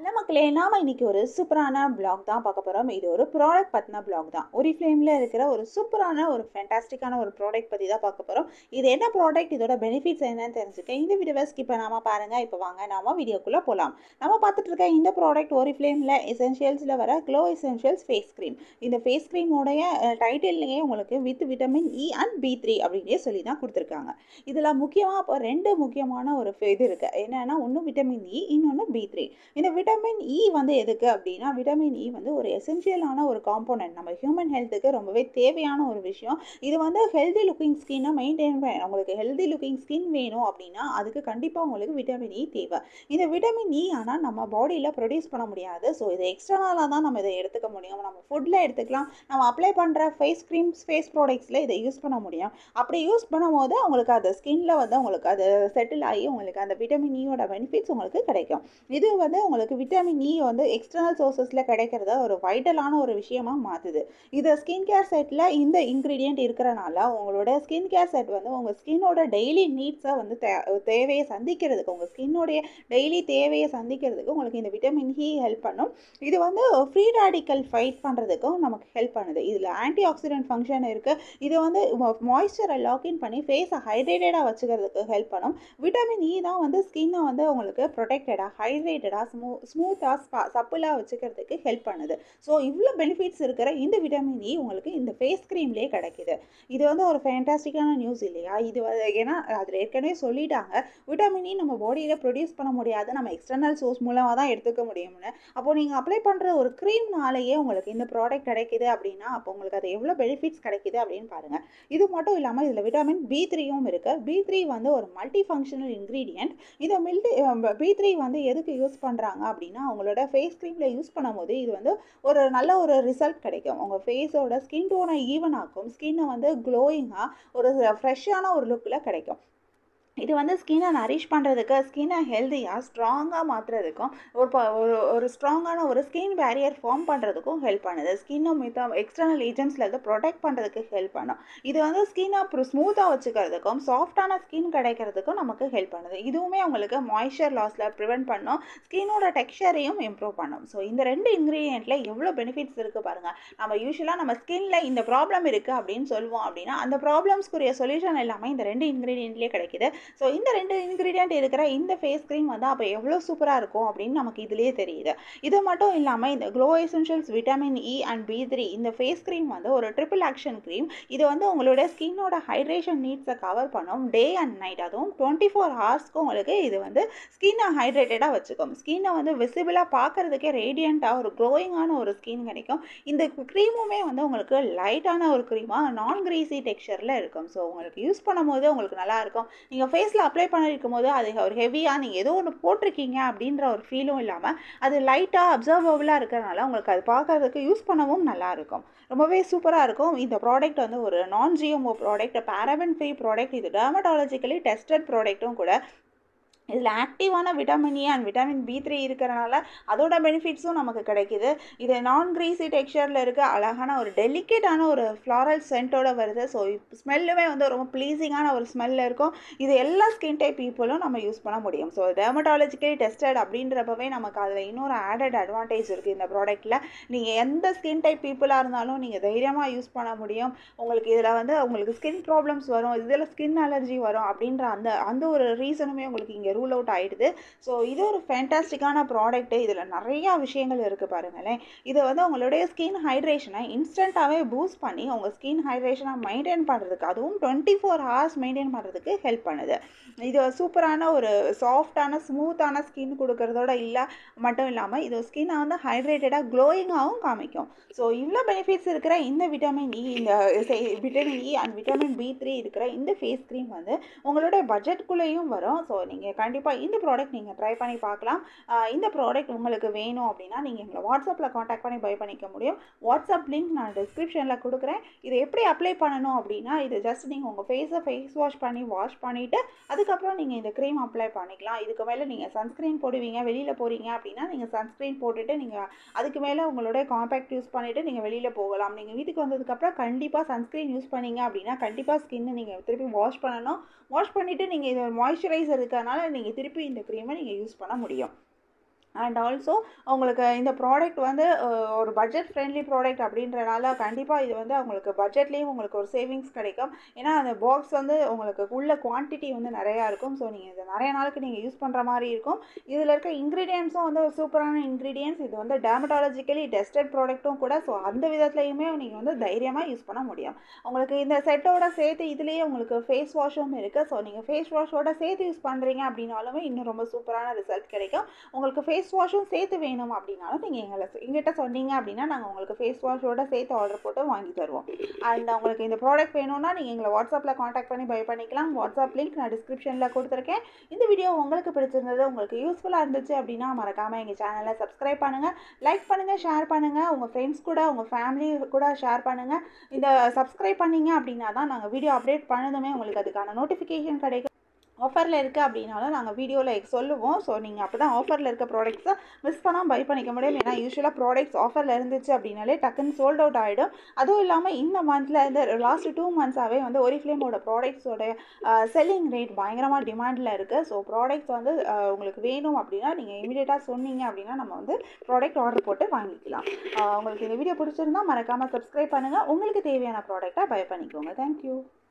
hello மக்களே நாம இன்னைக்கு ஒரு சூப்பரான பிளாக் தான் பார்க்க போகிறோம் இது ஒரு ப்ராடக்ட் பற்றின பிளாக் தான் ஒரு ஃப்ளேமில் இருக்கிற ஒரு சூப்பரான ஒரு ஃபேண்டாஸ்டிக்கான ஒரு ப்ராடக்ட் பற்றி தான் பார்க்க போகிறோம் இது என்ன ப்ராடக்ட் இதோட பெனிஃபிட்ஸ் என்னன்னு தெரிஞ்சுக்க இந்த வீடியோவை ஸ்கிப் பண்ணாமல் பாருங்கள் இப்போ வாங்க நாம வீடியோக்குள்ளே போகலாம் நம்ம பார்த்துட்டு இருக்க இந்த ப்ராடக்ட் ஒரு ஃப்ளேமில் எசென்ஷியல்ஸில் வர க்ளோ எசென்ஷியல்ஸ் ஃபேஸ் க்ரீம் இந்த ஃபேஸ் க்ரீமோடைய டைட்டில்லையே உங்களுக்கு with vitamin E and B three அப்படின்னே சொல்லி தான் கொடுத்துருக்காங்க இதில் முக்கியமாக இப்போ ரெண்டு முக்கியமான ஒரு இது இருக்குது என்னென்னா ஒன்று விட்டமின் இ இன்னொன்று பி த்ரீ இந்த விட்டமின் இ வந்து எதுக்கு அப்படின்னா விட்டமின் இ வந்து ஒரு எசென்ஷியலான ஒரு காம்போனன்ட் நம்ம ஹியூமன் ஹெல்த்துக்கு ரொம்பவே தேவையான ஒரு விஷயம் இது வந்து ஹெல்தி லுக்கிங் ஸ்கின்னை மெயின்டைன் பண்ண உங்களுக்கு ஹெல்தி லுக்கிங் ஸ்கின் வேணும் அப்படின்னா அதுக்கு கண்டிப்பாக உங்களுக்கு விட்டமின் இ தேவை இந்த விட்டமின் இ ஆனால் நம்ம பாடியில் ப்ரொடியூஸ் பண்ண முடியாது ஸோ இது எக்ஸ்டர்னலாக தான் நம்ம இதை எடுத்துக்க முடியும் நம்ம ஃபுட்டில் எடுத்துக்கலாம் நம்ம அப்ளை பண்ணுற ஃபேஸ் க்ரீம்ஸ் ஃபேஸ் ப்ராடக்ட்ஸில் இதை யூஸ் பண்ண முடியும் அப்படி யூஸ் பண்ணும்போது உங்களுக்கு அது ஸ்கின்ல வந்து உங்களுக்கு அது செட்டில் ஆகி உங்களுக்கு அந்த விட்டமின் இயோட பெனிஃபிட்ஸ் உங்களுக்கு கிடைக்கும் இது வந்து உங்களுக்கு விட்டமின் இ வந்து எக்ஸ்டர்னல் சோர்சஸில் கிடைக்கிறத ஒரு வைட்டலான ஒரு விஷயமா மாற்றுது இது ஸ்கின் கேர் செட்டில் இந்த இன்க்ரீடியன்ட் இருக்கிறனால உங்களோட ஸ்கின் கேர் செட் வந்து உங்கள் ஸ்கின்னோட டெய்லி நீட்ஸை வந்து தே தேவையை சந்திக்கிறதுக்கு உங்கள் ஸ்கின்னோடைய டெய்லி தேவையை சந்திக்கிறதுக்கு உங்களுக்கு இந்த விட்டமின் இ ஹெல்ப் பண்ணும் இது வந்து ஃப்ரீ ராடிக்கல் ஃபைட் பண்ணுறதுக்கும் நமக்கு ஹெல்ப் பண்ணுது இதில் ஆன்டி ஆக்சிடென்ட் ஃபங்க்ஷன் இருக்குது இது வந்து மாய்ஸ்சரை லாக்இன் பண்ணி ஃபேஸை ஹைட்ரேட்டடாக வச்சுக்கிறதுக்கு ஹெல்ப் பண்ணும் விட்டமின் இ தான் வந்து ஸ்கின்னை வந்து உங்களுக்கு ப்ரொடெக்டடாக ஹைட்ரேட்டடாக ஸ்மூ ஸ்மூத்தாக ஸ்பா சப்புலாக வச்சுக்கிறதுக்கு ஹெல்ப் பண்ணுது ஸோ இவ்வளோ பெனிஃபிட்ஸ் இருக்கிற இந்த விட்டமின் இ உங்களுக்கு இந்த ஃபேஸ் க்ரீம்லேயே கிடைக்குது இது வந்து ஒரு ஃபேண்டாஸ்டிக்கான நியூஸ் இல்லையா இது வந்து ஏன்னா அதில் ஏற்கனவே சொல்லிட்டாங்க விட்டமின் இ நம்ம பாடியில் ப்ரொடியூஸ் பண்ண முடியாது நம்ம எக்ஸ்டர்னல் சோர்ஸ் மூலமாக தான் எடுத்துக்க முடியும்னு அப்போது நீங்கள் அப்ளை பண்ணுற ஒரு க்ரீம்னாலேயே உங்களுக்கு இந்த ப்ராடக்ட் கிடைக்குது அப்படின்னா அப்போ உங்களுக்கு அது எவ்வளோ பெனிஃபிட்ஸ் கிடைக்குது அப்படின்னு பாருங்கள் இது மட்டும் இல்லாமல் இதில் விட்டமின் பி த்ரீயும் இருக்குது பி த்ரீ வந்து ஒரு மல்டி ஃபங்க்ஷனல் இன்க்ரீடியன்ட் இந்த மில்டி பி த்ரீ வந்து எதுக்கு யூஸ் பண்ணுறாங்க அப்படின்னா அவங்களோட ஃபேஸ் க்ரீமில் யூஸ் பண்ணும்போது இது வந்து ஒரு நல்ல ஒரு ரிசல்ட் கிடைக்கும் உங்கள் ஃபேஸோட ஸ்கின் டோனை ஈவன் ஆக்கும் ஸ்கின்னை வந்து க்ளோயிங்காக ஒரு ஃப்ரெஷ்ஷான ஒரு லுக்கில் கிடைக்கும் இது வந்து ஸ்கின்னை நரிஷ் பண்ணுறதுக்கு ஸ்கின்னை ஹெல்த்தியாக ஸ்ட்ராங்காக மாற்றுறதுக்கும் ஒரு ப ஒரு ஒரு ஸ்ட்ராங்கான ஒரு ஸ்கின் பேரியர் ஃபார்ம் பண்ணுறதுக்கும் ஹெல்ப் பண்ணுது ஸ்கின்னை மித்த எக்ஸ்டர்னல் ஏஜென்ட்ஸில் இருந்து ப்ரொடெக்ட் பண்ணுறதுக்கு ஹெல்ப் பண்ணும் இது வந்து ஸ்கின்னை அப்புறம் ஸ்மூத்தாக வச்சுக்கிறதுக்கும் சாஃப்டான ஸ்கின் கிடைக்கிறதுக்கும் நமக்கு ஹெல்ப் பண்ணுது இதுவுமே உங்களுக்கு மாய்ஸ்சர் லாஸில் ப்ரிவெண்ட் பண்ணும் ஸ்கின்னோட டெக்ஸ்சரையும் இம்ப்ரூவ் பண்ணும் ஸோ இந்த ரெண்டு இன்க்ரீடியண்ட்டில் எவ்வளோ பெனிஃபிட்ஸ் இருக்குது பாருங்கள் நம்ம யூஸ்வலாக நம்ம ஸ்கின்ல இந்த ப்ராப்ளம் இருக்குது அப்படின்னு சொல்லுவோம் அப்படின்னா அந்த ப்ராப்ளம்ஸ்க்குரிய சொல்யூஷன் எல்லாமே இந்த ரெண்டு இன்க்ரீடியண்ட்லேயே கிடைக்குது ஸோ இந்த ரெண்டு இன்க்ரீடியன்ட் இருக்கிற இந்த ஃபேஸ் க்ரீம் வந்து அப்போ எவ்வளோ சூப்பராக இருக்கும் அப்படின்னு நமக்கு இதுலேயே தெரியுது இது மட்டும் இல்லாமல் இந்த Glow Essentials vitamin E and B three இந்த ஃபேஸ் க்ரீம் வந்து ஒரு ட்ரிபிள் ஆக்ஷன் க்ரீம் இது வந்து உங்களோட ஸ்கின்னோட ஹைட்ரேஷன் நீட்ஸை கவர் பண்ணும் டே அண்ட் நைட் அதுவும் டுவெண்ட்டி ஃபோர் ஹவர்ஸ்க்கு உங்களுக்கு இது வந்து ஸ்கின்னை ஹைட்ரேட்டடாக வச்சுக்கும் ஸ்கின்னை வந்து விசிபிளாக பார்க்குறதுக்கே ரேடியண்ட்டாக ஒரு க்ளோயிங்கான ஒரு ஸ்கின் கிடைக்கும் இந்த க்ரீமுமே வந்து உங்களுக்கு லைட்டான ஒரு க்ரீமாக நான் கிரீசி டெக்ஸ்சரில் இருக்கும் ஸோ உங்களுக்கு யூஸ் பண்ணும்போது உங்களுக்கு நல்லாயிருக்கும் நீங்கள் ஃபேஸில் அப்ளை பண்ணியிருக்கும் போது அது ஒரு ஹெவியாக நீங்கள் ஏதோ ஒன்று போட்டிருக்கீங்க அப்படின்ற ஒரு ஃபீலும் இல்லாமல் அது லைட்டாக அப்சர்வபுளாக இருக்கிறனால உங்களுக்கு அது பார்க்கறதுக்கு யூஸ் பண்ணவும் நல்லாயிருக்கும் ரொம்பவே சூப்பராக இருக்கும் இந்த ப்ராடக்ட் வந்து ஒரு non GMO product paraben free product இது டெர்மட்டாலஜிக்கலி டெஸ்டட் ப்ராடக்ட்டும் கூட இதில் ஆக்டிவான vitamin E and vitamin B three இருக்கிறனால அதோட பெனிஃபிட்ஸும் நமக்கு கிடைக்குது இது நான் கிரீசி டெக்ஸ்சரில் இருக்க அழகான ஒரு டெலிகேட்டான ஒரு ஃப்ளாரல் சென்ட்டோட வருது ஸோ ஸ்மெல்லுமே வந்து ரொம்ப ப்ளீஸிங்கான ஒரு ஸ்மெல்லில் இருக்கும் இது எல்லா ஸ்கின் டைப் பீப்புளும் நம்ம யூஸ் பண்ண முடியும் ஸோ டெர்மட்டாலஜிக்கலி டெஸ்டட் அப்படின்றப்பவே நமக்கு அதில் இன்னொரு ஆடட் அட்வான்டேஜ் இருக்குது இந்த ப்ராடக்ட்டில் நீங்கள் எந்த ஸ்கின் டைப் பீப்புளாக இருந்தாலும் நீங்கள் தைரியமாக யூஸ் பண்ண முடியும் உங்களுக்கு இதில் வந்து உங்களுக்கு ஸ்கின் ப்ராப்ளம்ஸ் வரும் இதில் ஸ்கின் அலர்ஜி வரும் அப்படின்ற அந்த அந்த ஒரு ரீசனுமே உங்களுக்கு இங்கே ரூல் அவுட் ஆகிடுது ஸோ இது ஒரு ஃபேண்டாஸ்டிக்கான ப்ராடக்ட்டு இதில் நிறையா விஷயங்கள் இருக்குது பாருங்களேன் இது வந்து உங்களுடைய ஸ்கின் ஹைட்ரேஷனை இன்ஸ்டண்ட்டாகவே பூஸ்ட் பண்ணி உங்கள் ஸ்கின் ஹைட்ரேஷனை மெயின்டைன் பண்ணுறதுக்கு அதுவும் டுவெண்ட்டி ஃபோர் ஹவர்ஸ் மெயின்டைன் பண்ணுறதுக்கு ஹெல்ப் பண்ணுது இது சூப்பரான ஒரு சாஃப்டான ஸ்மூத்தான ஸ்கின் கொடுக்கறதோட இல்லை மட்டும் இல்லாமல் இது ஸ்கின்னை வந்து ஹைட்ரேட்டடாக க்ளோயிங்காகவும் காமிக்கும் ஸோ இவ்வளோ பெனிஃபிட்ஸ் இருக்கிற இந்த விட்டமின் இ இந்த vitamin E and vitamin B three இருக்கிற இந்த ஃபேஸ் க்ரீம் வந்து உங்களோட பட்ஜெட்குள்ளேயும் வரும் ஸோ நீங்கள் கண்டிப்பாக இந்த ப்ராடக்ட் நீங்கள் ட்ரை பண்ணி பார்க்கலாம் இந்த ப்ராடக்ட் உங்களுக்கு வேணும் அப்படின்னா நீங்கள் எங்களை வாட்ஸ்அப்பில் காண்டாக்ட் பண்ணி பை பண்ணிக்க முடியும் வாட்ஸ்அப் லிங்க் நான் டிஸ்கிரிப்ஷனில் கொடுக்குறேன் இதை எப்படி அப்ளை பண்ணணும் அப்படின்னா இது ஜஸ்ட் நீங்கள் உங்கள் ஃபேஸை ஃபேஸ் வாஷ் பண்ணி வாஷ் பண்ணிவிட்டு அதுக்கப்புறம் நீங்கள் இந்த க்ரீம் அப்ளை பண்ணிக்கலாம் இதுக்கு மேலே நீங்கள் சன்ஸ்க்ரீன் போடுவீங்க வெளியில் போகிறீங்க அப்படின்னா நீங்கள் சன்ஸ்க்ரீன் போட்டுட்டு நீங்கள் அதுக்கு மேலே உங்களோட காம்பேக்ட் யூஸ் பண்ணிவிட்டு நீங்கள் வெளியில் போகலாம் நீங்கள் வீட்டுக்கு வந்ததுக்கப்புறம் கண்டிப்பாக சன்ஸ்க்ரீன் யூஸ் பண்ணீங்க அப்படின்னா கண்டிப்பாக ஸ்கின்னை நீங்கள் திருப்பி வாஷ் பண்ணணும் வாஷ் பண்ணிவிட்டு நீங்கள் இது மாய்ஸ்சரைசர் இருக்கிறதுனால நீங்கள் திருப்பி இந்த க்ரீமை நீங்கள் யூஸ் பண்ண முடியும் அண்ட் ஆல்சோ உங்களுக்கு இந்த ப்ராடக்ட் வந்து அஹ், ஒரு பட்ஜெட் ஃப்ரெண்ட்லி ப்ராடக்ட் அப்படின்றனால கண்டிப்பாக இது வந்து உங்களுக்கு பட்ஜெட்லேயும் உங்களுக்கு ஒரு சேவிங்ஸ் கிடைக்கும் ஏன்னா அந்த பாக்ஸ் வந்து உங்களுக்கு உள்ள குவான்டிட்டி வந்து நிறையா இருக்கும் ஸோ நீங்கள் இது நிறைய நாளுக்கு நீங்கள் யூஸ் பண்ணுற மாதிரி இருக்கும் இதில் இருக்க இன்க்ரீடியன்ஸும் வந்து ஒரு சூப்பரான இன்க்ரீடியன்ஸ் இது வந்து டெர்மட்டாலஜிக்கலி டெஸ்டட் ப்ராடக்ட்டும் கூட ஸோ அந்த விதத்துலையுமே நீங்கள் வந்து தைரியமாக யூஸ் பண்ண முடியும் உங்களுக்கு இந்த செட்டோட சேர்த்து இதுலேயே உங்களுக்கு ஃபேஸ் வாஷும் இருக்குது ஸோ நீங்கள் ஃபேஸ் வாஷோட சேர்த்து யூஸ் பண்ணுறீங்க அப்படின்னாலுமே இன்னும் ரொம்ப சூப்பரான ரிசல்ட் கிடைக்கும் உங்களுக்கு ஃபேஸ் வாஷும் சேர்த்து வேணும் அப்படின்னாலும் நீங்கள் எங்களை எங்கிட்ட சொன்னீங்க அப்படின்னா நாங்கள் உங்களுக்கு ஃபேஸ் வாஷோட சேர்த்து ஆர்டர் போட்டு வாங்கி தருவோம் அண்ட் உங்களுக்கு இந்த ப்ராடக்ட் வேணும்னா நீங்கள் எங்களை வாட்ஸ்அப்பில் காண்டாக்ட் பண்ணி பை பண்ணிக்கலாம் வாட்ஸ்அப் லிங்க் நான் டிஸ்கிரிப்ஷனில் கொடுத்துருக்கேன் இந்த வீடியோ உங்களுக்கு பிடிச்சிருந்தது உங்களுக்கு யூஸ்ஃபுல்லாக இருந்துச்சு அப்படின்னா மறக்காமல் எங்கள் சேனலை சப்ஸ்கிரைப் பண்ணுங்கள் லைக் பண்ணுங்கள் ஷேர் பண்ணுங்கள் உங்கள் ஃப்ரெண்ட்ஸ் கூட உங்கள் ஃபேமிலி கூட ஷேர் பண்ணுங்கள் இந்த சப்ஸ்கிரைப் பண்ணீங்க அப்படின்னா தான் நாங்கள் வீடியோ அப்டேட் பண்ணதுமே உங்களுக்கு அதுக்கான நோட்டிஃபிகேஷன் கிடைக்கும் ஆஃபரில் இருக்குது அப்படின்னாலும் நாங்கள் வீடியோவில் சொல்லுவோம் ஸோ நீங்கள் அப்போ தான் ஆஃபரில் இருக்க ப்ராடக்ட்ஸை மிஸ் பண்ணால் பை பண்ணிக்க முடியும் ஏன்னா யூஸ்வலாக ப்ராடக்ட்ஸ் ஆஃபரில் இருந்துச்சு அப்படின்னாலே டக்குன்னு சோல்ட் அவுட் ஆகிடும் அதுவும் இல்லாமல் இந்த மந்தில் இந்த லாஸ்ட் டூ மந்த்ஸாகவே வந்து ஒரிஃப்ளேமோட ப்ராடக்ட்ஸோட செல்லிங் ரேட் பயங்கரமாக டிமாண்டில் இருக்குது ஸோ ப்ராடக்ட்ஸ் வந்து அஹ், உங்களுக்கு வேணும் அப்படின்னா நீங்கள் இமீடியட்டாக சொன்னீங்க அப்படின்னா நம்ம வந்து ப்ராடக்ட் ஆர்டர் போட்டு வாங்கிக்கலாம் அஹ், உங்களுக்கு இந்த வீடியோ பிடிச்சிருந்தா மறக்காமல் சப்ஸ்கிரைப் பண்ணுங்கள் உங்களுக்கு தேவையான ப்ராடக்டாக பை பண்ணிக்கோங்க தேங்க்யூ